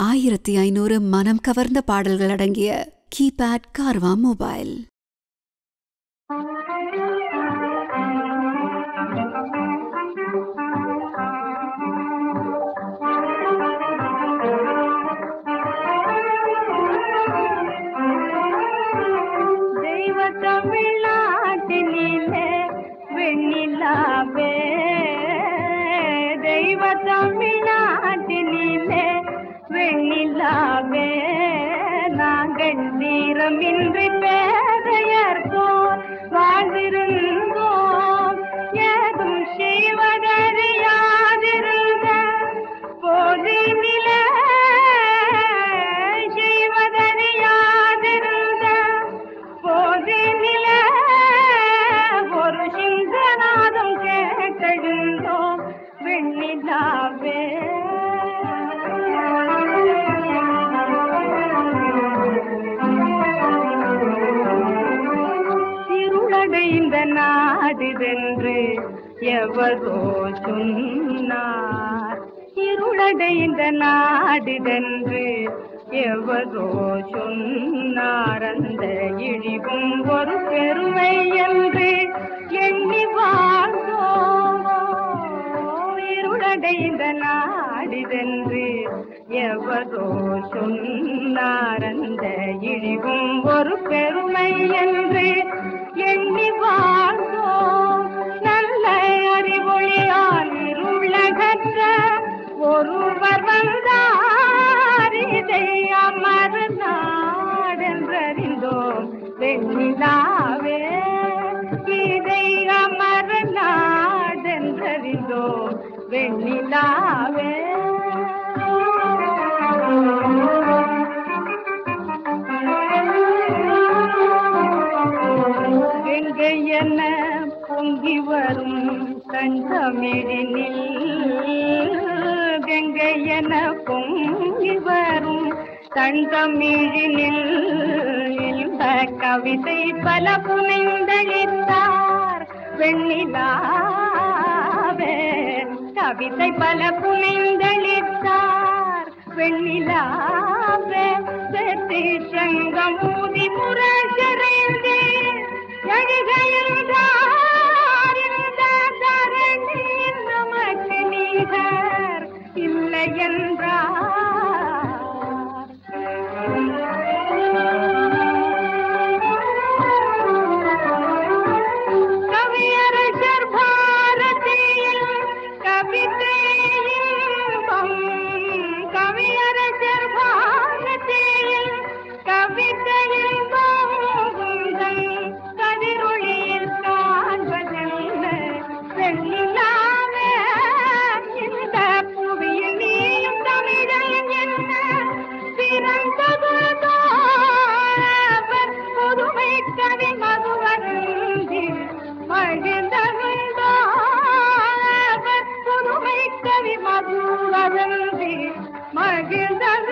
ஆயிரத்தி ஐநூறு மனம் கவர்ந்த பாடல்கள் அடங்கிய கீபேட் கார்வா மொபைல் தெய்வ தமிழ்நாட்டினிலே வெண்ணிலாவே தெய்வ தமிழ்நாட்டினிலே வெண்ணிலாவே நாங்கள் தீரமின்றி பேதையர் போல் வாழ்ந்திருந்தோம் ஏதும் செய்வதறியாதிருந்த போதினிலே செய்வதறியாதிருந்த போதினிலே ஒரு சிங்கநாதம் கேட்டெழுந்தோம் வெண்ணிலாவே இருளடைந்த நாடுதென்று எவரோ சொன்னார் இருளடைந்த நாடுதென்று எவரோ சொன்னார் அந்த இழிவும் ஒரு பெருமை என்று எண்ணி வாழ்ந்தோம் இருளடைந்த நாடிதென்று எவரோ சொன்னார் அந்த இழிவும் ஒரு பெருமை என்று எண்ணி வாழ்ந்தோம் நல்ல அறிவொழியால் இருளகற்ற ஒருவர் வந்தார் இதை அமர் நாடென்றறிந்தோம் வெண்ணிலாவே இதை அமர் நாடென்றறிந்தோம் வெண்ணிலாவே கங்கை என பொங்கி வரும் கண்டமிழினில் கங்கை என பொங்கி வரும் கண்டமிழினில் இந்த கவிதை பல புனைந்தளித்தார் வெண்ணிலாவே கவிதை பல புனைந்தளித்தார் வெண்ணிலாவே செட்டி சங்கம் ஊதி முரசறைந்து எழுகையில்தார் இந்த தரணி நமக்கு நீகர் இல்லை என்றார் கவியரசர் பாரதியில் கவிதையின் இன்பம் கவியரசர் பாரதியில் கவிதையின் இன்பம் கதிரொளியில் காண்பதல்ல வெண்ணிலாவே இந்த புவியில் நீயும் தமிழன் என்ன பிறந்ததுதோ அவர் புதுமை கவி மதுவருந்தி மகிழ்ந்ததுதோ அவர் புதுமை கவி மதுவருந்தி மகிழ்ந்தது